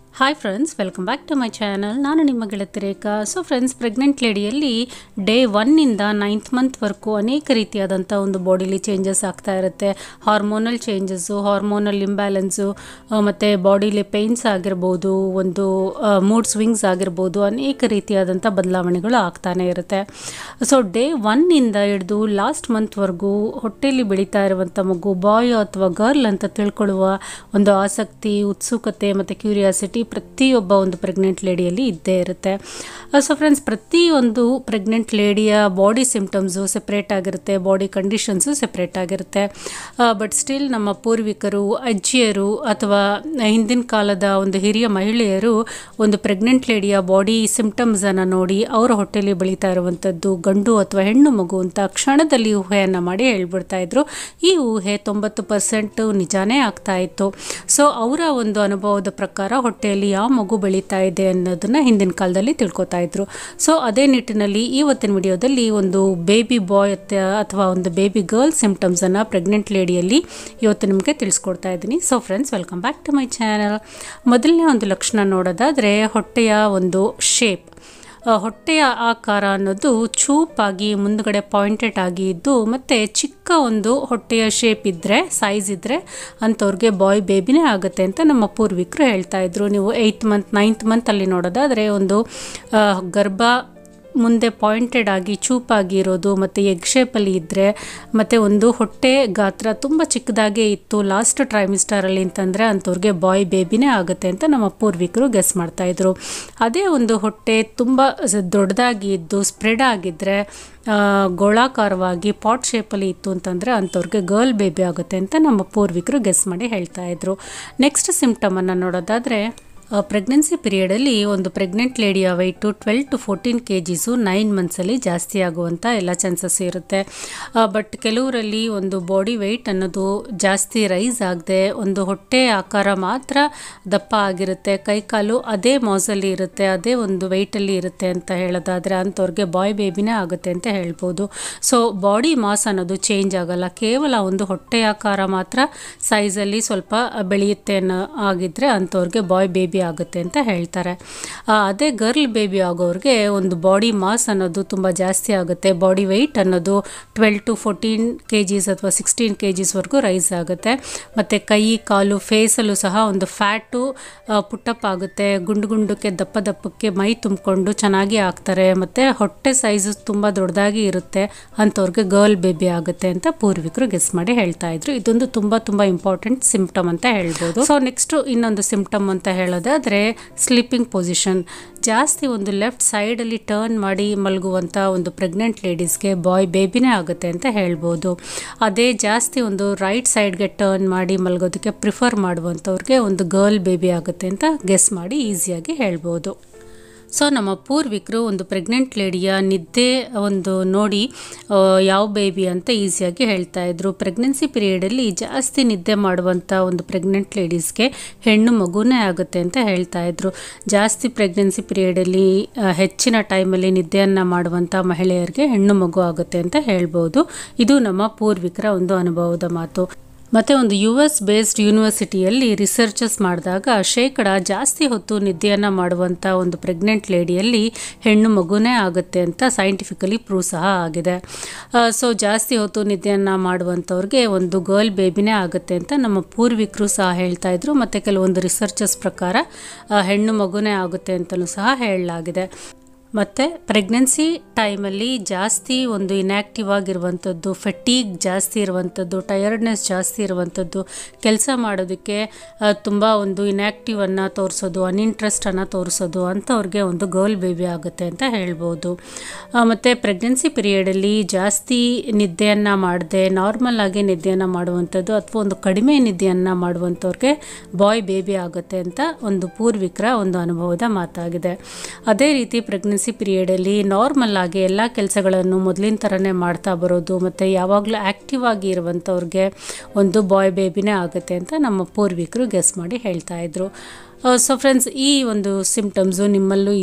hi friends welcome back to my channel ನಾನು ನಿಮ್ಮ ಗೆಳತಿ ರೇಖಾ ಸೊ ಫ್ರೆಂಡ್ಸ್ ಪ್ರೆಗ್ನೆಂಟ್ ಲೇಡಿಯಲ್ಲಿ ಡೇ ಒನ್ನಿಂದ ನೈನ್ತ್ ಮಂತ್ವರೆಗೂ ಅನೇಕ ರೀತಿಯಾದಂಥ ಒಂದು ಬಾಡಿಲಿ ಚೇಂಜಸ್ ಆಗ್ತಾ ಇರುತ್ತೆ ಹಾರ್ಮೋನಲ್ ಚೇಂಜಸ್ಸು ಹಾರ್ಮೋನಲ್ ಇಂಬ್ಯಾಲೆನ್ಸು ಮತ್ತು ಬಾಡಿಲಿ ಪೇಯ್ನ್ಸ್ ಆಗಿರ್ಬೋದು ಒಂದು ಮೂಡ್ ಸ್ವಿಂಗ್ಸ್ ಆಗಿರ್ಬೋದು ಅನೇಕ ರೀತಿಯಾದಂಥ ಬದಲಾವಣೆಗಳು ಆಗ್ತಾನೆ ಇರುತ್ತೆ ಸೊ ಡೇ ಒನ್ನಿಂದ ಹಿಡಿದು ಲಾಸ್ಟ್ ಮಂತ್ವರೆಗೂ ಹೊಟ್ಟೆಯಲ್ಲಿ ಬೆಳೀತಾ ಇರುವಂಥ ಮಗು ಬಾಯ್ ಅಥವಾ ಗರ್ಲ್ ಅಂತ ತಿಳ್ಕೊಳ್ಳುವ ಒಂದು ಆಸಕ್ತಿ ಉತ್ಸುಕತೆ ಮತ್ತು ಕ್ಯೂರಿಯಾಸಿಟಿ ಪ್ರತಿಯೊಬ್ಬ ಒಂದು ಪ್ರೆಗ್ನೆಂಟ್ ಲೇಡಿಯಲ್ಲಿ ಇದ್ದೇ ಇರುತ್ತೆ ಸೊ ಫ್ರೆಂಡ್ಸ್ ಪ್ರತಿಯೊಂದು ಪ್ರೆಗ್ನೆಂಟ್ ಲೇಡಿಯ ಬಾಡಿ ಸಿಂಪ್ಟಮ್ಸು ಸೆಪ್ರೇಟ್ ಆಗಿರುತ್ತೆ ಬಾಡಿ ಕಂಡೀಷನ್ಸು ಸೆಪ್ರೇಟ್ ಆಗಿರುತ್ತೆ ಬಟ್ ಸ್ಟಿಲ್ ನಮ್ಮ ಪೂರ್ವಿಕರು ಅಜ್ಜಿಯರು ಅಥವಾ ಹಿಂದಿನ ಕಾಲದ ಒಂದು ಹಿರಿಯ ಮಹಿಳೆಯರು ಒಂದು ಪ್ರೆಗ್ನೆಂಟ್ ಲೇಡಿಯ ಬಾಡಿ ಸಿಂಪ್ಟಮ್ಸನ್ನು ನೋಡಿ ಅವರ ಹೊಟ್ಟೆಯಲ್ಲಿ ಬೆಳೀತಾ ಇರುವಂಥದ್ದು ಗಂಡು ಅಥವಾ ಹೆಣ್ಣು ಮಗು ಅಂತ ಕ್ಷಣದಲ್ಲಿ ಊಹೆಯನ್ನು ಮಾಡಿ ಹೇಳ್ಬಿಡ್ತಾ ಇದ್ರು ಈ ಊಹೆ ತೊಂಬತ್ತು ಪರ್ಸೆಂಟ್ ನಿಜಾನೇ ಆಗ್ತಾ ಇತ್ತು ಸೊ ಅವರ ಒಂದು ಅನುಭವದ ಪ್ರಕಾರ ಹೊಟ್ಟೆಯಲ್ಲಿ ಯಾವ ಮಗು ಬೆಳೀತಾ ಇದೆ ಅನ್ನೋದನ್ನ ಹಿಂದಿನ ಕಾಲದಲ್ಲಿ ತಿಳ್ಕೊತಾ ಇದ್ರು ಸೊ ಅದೇ ನಿಟ್ಟಿನಲ್ಲಿ ಇವತ್ತಿನ ವಿಡಿಯೋದಲ್ಲಿ ಒಂದು ಬೇಬಿ ಬಾಯ್ ಅಥವಾ ಒಂದು ಬೇಬಿ ಗರ್ಲ್ ಸಿಂಪ್ಟಮ್ಸನ್ನು ಪ್ರೆಗ್ನೆಂಟ್ ಲೇಡಿಯಲ್ಲಿ ಇವತ್ತು ನಿಮಗೆ ತಿಳಿಸ್ಕೊಡ್ತಾ ಇದ್ದೀನಿ so friends welcome back to my channel ಮೊದಲನೇ ಒಂದು ಲಕ್ಷಣ ನೋಡೋದಾದರೆ ಹೊಟ್ಟೆಯ ಒಂದು ಶೇಪ್ ಆ, ಹೊಟ್ಟೆಯ ಆಕಾರ ಅನ್ನೋದು ಚೂಪಾಗಿ ಮುಂದ್ಗಡೆ ಪಾಯಿಂಟೆಡ್ ಆಗಿ ಇದ್ದು ಮತ್ತು ಚಿಕ್ಕ ಒಂದು ಹೊಟ್ಟೆಯ ಶೇಪ್ ಇದ್ದರೆ ಸೈಜ್ ಇದ್ದರೆ ಅಂಥವ್ರಿಗೆ ಬಾಯ್ ಬೇಬಿನೇ ಆಗುತ್ತೆ ಅಂತ ನಮ್ಮ ಪೂರ್ವಿಕರು ಹೇಳ್ತಾ ಇದ್ರು ನೀವು ಏಯ್ತ್ ಮಂತ್ ನೈನ್ತ್ ಮಂತಲ್ಲಿ ನೋಡೋದಾದರೆ ಒಂದು ಆ, ಗರ್ಭ ಮುಂದೆ ಪಾಯಿಂಟೆಡ್ ಆಗಿ ಚೂಪಾಗಿ ಇರೋದು ಮತ್ತು ಎಗ್ ಶೇಪಲ್ಲಿ ಇದ್ದರೆ ಮತ್ತು ಒಂದು ಹೊಟ್ಟೆ ಗಾತ್ರ ತುಂಬ ಚಿಕ್ಕದಾಗೇ ಇತ್ತು ಲಾಸ್ಟ್ ಟ್ರೈಮಿಸ್ಟರಲ್ಲಿ ಅಂತಂದರೆ ಅಂಥವ್ರಿಗೆ ಬಾಯ್ ಬೇಬಿನೇ ಆಗುತ್ತೆ ಅಂತ ನಮ್ಮ ಪೂರ್ವಿಕರು ಗೆಸ್ ಮಾಡ್ತಾಯಿದ್ರು ಅದೇ ಒಂದು ಹೊಟ್ಟೆ ತುಂಬ ಸ- ದೊಡ್ಡದಾಗಿ ಇದ್ದು ಸ್ಪ್ರೆಡ್ ಆಗಿದ್ದರೆ ಆ, ಗೋಳಾಕಾರವಾಗಿ ಪಾಟ್ ಶೇಪಲ್ಲಿ ಇತ್ತು ಅಂತಂದರೆ ಅಂಥವ್ರಿಗೆ ಗರ್ಲ್ ಬೇಬಿ ಆಗುತ್ತೆ ಅಂತ ನಮ್ಮ ಪೂರ್ವಿಕರು ಗೆಸ್ ಮಾಡಿ ಹೇಳ್ತಾ ಇದ್ರು ನೆಕ್ಸ್ಟ್ ಸಿಂಪ್ಟಮನ್ನು ನೋಡೋದಾದರೆ ಪ್ರೆಗ್ನೆನ್ಸಿ ಪೀರಿಯಡಲ್ಲಿ ಒಂದು ಪ್ರೆಗ್ನೆಂಟ್ ಲೇಡಿಯ weight twelve to fourteen K Gs nine ಮಂತ್ಸಲ್ಲಿ ಜಾಸ್ತಿ ಆಗುವಂಥ ಎಲ್ಲ ಚಾನ್ಸಸ್ ಇರುತ್ತೆ ಬಟ್ ಕೆಲವರಲ್ಲಿ ಒಂದು ಬಾಡಿ ವೆಯ್ಟ್ ಅನ್ನೋದು ಜಾಸ್ತಿ ರೈಸ್ ಆಗದೆ ಒಂದು ಹೊಟ್ಟೆ ಆಕಾರ ಮಾತ್ರ ದಪ್ಪ ಆಗಿರುತ್ತೆ ಕೈಕಾಲು ಅದೇ ಮಾಸಲ್ಲಿ ಇರುತ್ತೆ ಅದೇ ಒಂದು ವೆಯ್ಟಲ್ಲಿ ಇರುತ್ತೆ ಅಂತ ಹೇಳೋದಾದರೆ ಅಂಥವ್ರಿಗೆ ಬಾಯ್ ಬೇಬಿನೇ ಆಗುತ್ತೆ ಅಂತ ಹೇಳ್ಬೋದು ಸೊ ಬಾಡಿ ಮಾಸ್ ಅನ್ನೋದು ಚೇಂಜ್ ಆಗಲ್ಲ ಕೇವಲ ಒಂದು ಹೊಟ್ಟೆ ಆಕಾರ ಮಾತ್ರ ಸೈಜಲ್ಲಿ ಸ್ವಲ್ಪ ಬೆಳೆಯುತ್ತೆ ಅನ್ನೋ ಆಗಿದ್ದರೆ ಅಂಥವ್ರಿಗೆ ಬಾಯ್ ಬೇಬಿ ಆಗುತ್ತೆ ಅಂತ ಹೇಳ್ತಾರೆ ಆ, ಅದೇ ಗರ್ಲ್ ಬೇಬಿ ಆಗೋರಿಗೆ ಒಂದು ಬಾಡಿ ಮಾಸ್ ಅನ್ನೋದು ತುಂಬ ಜಾಸ್ತಿ ಆಗುತ್ತೆ ಬಾಡಿ ವೆಯ್ಟ್ ಅನ್ನೋದು twelve to fourteen K Gs ಅಥವಾ ಸಿಕ್ಸ್ಟೀನ್ ಕೆ ಜಿಸ್ವರೆಗೂ ರೈಸ್ ಆಗುತ್ತೆ ಮತ್ತು ಕೈ ಕಾಲು ಫೇಸಲ್ಲೂ ಸಹ ಒಂದು ಫ್ಯಾಟು ಪುಟ್ಟಪ್ ಆಗುತ್ತೆ ಗುಂಡು ಗುಂಡಕ್ಕೆ ದಪ್ಪ ದಪ್ಪಕ್ಕೆ ಮೈ ತುಂಬಿಕೊಂಡು ಚೆನ್ನಾಗಿ ಆಗ್ತಾರೆ ಮತ್ತು ಹೊಟ್ಟೆ ಸೈಜು ತುಂಬ ದೊಡ್ಡದಾಗಿ ಇರುತ್ತೆ ಅಂಥವ್ರಿಗೆ ಗರ್ಲ್ ಬೇಬಿ ಆಗುತ್ತೆ ಅಂತ ಪೂರ್ವಿಕರು ಗೆಸ್ ಮಾಡಿ ಹೇಳ್ತಾ ಇದ್ರು ಇದೊಂದು ತುಂಬ ತುಂಬ ಇಂಪಾರ್ಟೆಂಟ್ ಸಿಂಪ್ಟಮ್ ಅಂತ ಹೇಳ್ಬೋದು ಸೊ ನೆಕ್ಸ್ಟ್ ಇನ್ನೊಂದು ಸಿಂಪ್ಟಮ್ ಅಂತ ಹೇಳೋದಾದರೆ ಸ್ಲೀಪಿಂಗ್ ಪೊಸಿಷನ್ ಜಾಸ್ತಿ ಒಂದು ಲೆಫ್ಟ್ ಸೈಡಲ್ಲಿ ಟರ್ನ್ ಮಾಡಿ ಮಲಗುವಂಥ ಒಂದು ಪ್ರೆಗ್ನೆಂಟ್ ಲೇಡೀಸ್ಗೆ ಬಾಯ್ ಬೇಬಿನೇ ಆಗುತ್ತೆ ಅಂತ ಹೇಳ್ಬೋದು ಅದೇ ಜಾಸ್ತಿ ಒಂದು ರೈಟ್ ಸೈಡ್ಗೆ ಟರ್ನ್ ಮಾಡಿ ಮಲಗೋದಕ್ಕೆ ಪ್ರಿಫರ್ ಮಾಡುವಂಥವ್ರಿಗೆ ಒಂದು ಗರ್ಲ್ ಬೇಬಿ ಆಗುತ್ತೆ ಅಂತ ಗೆಸ್ ಮಾಡಿ ಈಸಿಯಾಗಿ ಹೇಳ್ಬೋದು ಸೊ ನಮ್ಮ ಪೂರ್ವಿಕರು ಒಂದು ಪ್ರೆಗ್ನೆಂಟ್ ಲೇಡಿಯ ನಿದ್ದೆ ಒಂದು ನೋಡಿ ಆ, ಯಾವ ಬೇಬಿ ಅಂತ ಈಸಿಯಾಗಿ ಹೇಳ್ತಾ ಇದ್ರು ಪ್ರೆಗ್ನೆನ್ಸಿ ಪೀರಿಯಡಲ್ಲಿ ಜಾಸ್ತಿ ನಿದ್ದೆ ಮಾಡುವಂಥ ಒಂದು ಪ್ರೆಗ್ನೆಂಟ್ ಲೇಡೀಸ್ಗೆ ಹೆಣ್ಣು ಮಗುನೇ ಆಗುತ್ತೆ ಅಂತ ಹೇಳ್ತಾ ಇದ್ರು ಜಾಸ್ತಿ ಪ್ರೆಗ್ನೆನ್ಸಿ ಪೀರಿಯಡಲ್ಲಿ ಆ, ಹೆಚ್ಚಿನ ಟೈಮಲ್ಲಿ ನಿದ್ದೆಯನ್ನು ಮಾಡುವಂಥ ಮಹಿಳೆಯರಿಗೆ ಹೆಣ್ಣು ಮಗು ಆಗುತ್ತೆ ಅಂತ ಹೇಳ್ಬೋದು ಇದು ನಮ್ಮ ಪೂರ್ವಿಕರ ಒಂದು ಅನುಭವದ ಮಾತು ಮತ್ತು ಒಂದು ಯು ಎಸ್ ಬೇಸ್ಡ್ ಯೂನಿವರ್ಸಿಟಿಯಲ್ಲಿ ರಿಸರ್ಚಸ್ ಮಾಡಿದಾಗ ಶೇಕಡ ಜಾಸ್ತಿ ಹೊತ್ತು ನಿದ್ದೆಯನ್ನು ಮಾಡುವಂಥ ಒಂದು ಪ್ರೆಗ್ನೆಂಟ್ ಲೇಡಿಯಲ್ಲಿ ಹೆಣ್ಣು ಮಗುನೇ ಆಗುತ್ತೆ ಅಂತ ಸೈಂಟಿಫಿಕಲಿ ಪ್ರೂವ್ ಸಹ ಆಗಿದೆ ಸೊ ಜಾಸ್ತಿ ಹೊತ್ತು ನಿದ್ದೆಯನ್ನು ಮಾಡುವಂಥವ್ರಿಗೆ ಒಂದು ಗರ್ಲ್ ಬೇಬಿನೇ ಆಗುತ್ತೆ ಅಂತ ನಮ್ಮ ಪೂರ್ವಿಕರು ಸಹ ಹೇಳ್ತಾ ಇದ್ರು ಮತ್ತು ಕೆಲವೊಂದು ರಿಸರ್ಚಸ್ ಪ್ರಕಾರ ಆ, ಹೆಣ್ಣು ಮಗುನೇ ಆಗುತ್ತೆ ಅಂತಲೂ ಸಹ ಹೇಳಲಾಗಿದೆ ಮತ್ತು ಪ್ರೆಗ್ನೆನ್ಸಿ ಟೈಮಲ್ಲಿ ಜಾಸ್ತಿ ಒಂದು ಇನ್ಯಾಕ್ಟಿವ್ ಆಗಿರುವಂಥದ್ದು ಫೆಟೀಗ್ ಜಾಸ್ತಿ ಇರುವಂಥದ್ದು ಟಯರ್ಡ್ನೆಸ್ ಜಾಸ್ತಿ ಇರುವಂಥದ್ದು ಕೆಲಸ ಮಾಡೋದಕ್ಕೆ ತುಂಬ ಒಂದು ಇನ್ಯಾಕ್ಟಿವನ್ನು ತೋರಿಸೋದು ಅನ್ಇಂಟ್ರೆಸ್ಟನ್ನು ತೋರಿಸೋದು ಅಂಥವ್ರಿಗೆ ಒಂದು ಗರ್ಲ್ ಬೇಬಿ ಆಗುತ್ತೆ ಅಂತ ಹೇಳ್ಬೋದು ಮತ್ತು ಪ್ರೆಗ್ನೆನ್ಸಿ ಪೀರಿಯಡಲ್ಲಿ ಜಾಸ್ತಿ ನಿದ್ದೆಯನ್ನು ಮಾಡದೆ ನಾರ್ಮಲ್ ಆಗಿ ನಿದ್ದೆಯನ್ನು ಮಾಡುವಂಥದ್ದು ಅಥವಾ ಒಂದು ಕಡಿಮೆ ನಿದ್ದೆಯನ್ನು ಮಾಡುವಂಥವ್ರಿಗೆ ಬಾಯ್ ಬೇಬಿ ಆಗುತ್ತೆ ಅಂತ ಒಂದು ಪೂರ್ವಿಕರ ಒಂದು ಅನುಭವದ ಮಾತಾಗಿದೆ ಅದೇ ರೀತಿ ಪ್ರೆಗ್ನೆನ್ಸಿ ಪೀರಿಯಡಲ್ಲಿ ನಾರ್ಮಲ್ ಆಗಿ ಎಲ್ಲ ಕೆಲಸಗಳನ್ನು ಮೊದಲಿನ ಥರನೇ ಮಾಡ್ತಾ ಬರೋದು ಮತ್ತು ಯಾವಾಗಲೂ ಆ್ಯಕ್ಟಿವ್ ಆಗಿ ಇರುವಂಥವ್ರಿಗೆ ಒಂದು ಬಾಯ್ ಬೇಬಿನೇ ಆಗುತ್ತೆ ಅಂತ ನಮ್ಮ ಪೂರ್ವಿಕರು ಗೆಸ್ ಮಾಡಿ ಹೇಳ್ತಾ ಇದ್ರು ಸೊ ಫ್ರೆಂಡ್ಸ್ ಈ ಒಂದು ಸಿಂಪ್ಟಮ್ಸು ನಿಮ್ಮಲ್ಲೂ ಇದ್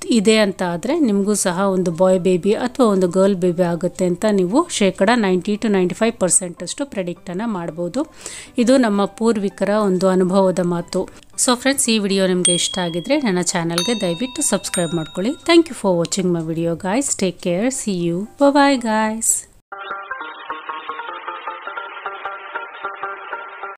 ಇದೆ ಅಂತ ಆದರೆ ನಿಮಗೂ ಸಹ ಒಂದು ಬಾಯ್ ಬೇಬಿ ಅಥವಾ ಒಂದು ಗರ್ಲ್ ಬೇಬಿ ಆಗುತ್ತೆ ಅಂತ ನೀವು ಶೇಕಡ ನೈಂಟಿ ಟು ನೈಂಟಿ ಫೈವ್ ಪರ್ಸೆಂಟಷ್ಟು ಪ್ರೆಡಿಕ್ಟನ್ನು ಮಾಡ್ಬೋದು ಇದು ನಮ್ಮ ಪೂರ್ವಿಕರ ಒಂದು ಅನುಭವದ ಮಾತು ಸೊ ಫ್ರೆಂಡ್ಸ್ ಈ ವಿಡಿಯೋ ನಿಮಗೆ ಇಷ್ಟ ಆಗಿದ್ರೆ ನನ್ನ ಚಾನಲ್ಗೆ ದಯವಿಟ್ಟು ಸಬ್ಸ್ಕ್ರೈಬ್ ಮಾಡ್ಕೊಳ್ಳಿ thank you for watching my video guys take care see you bye guys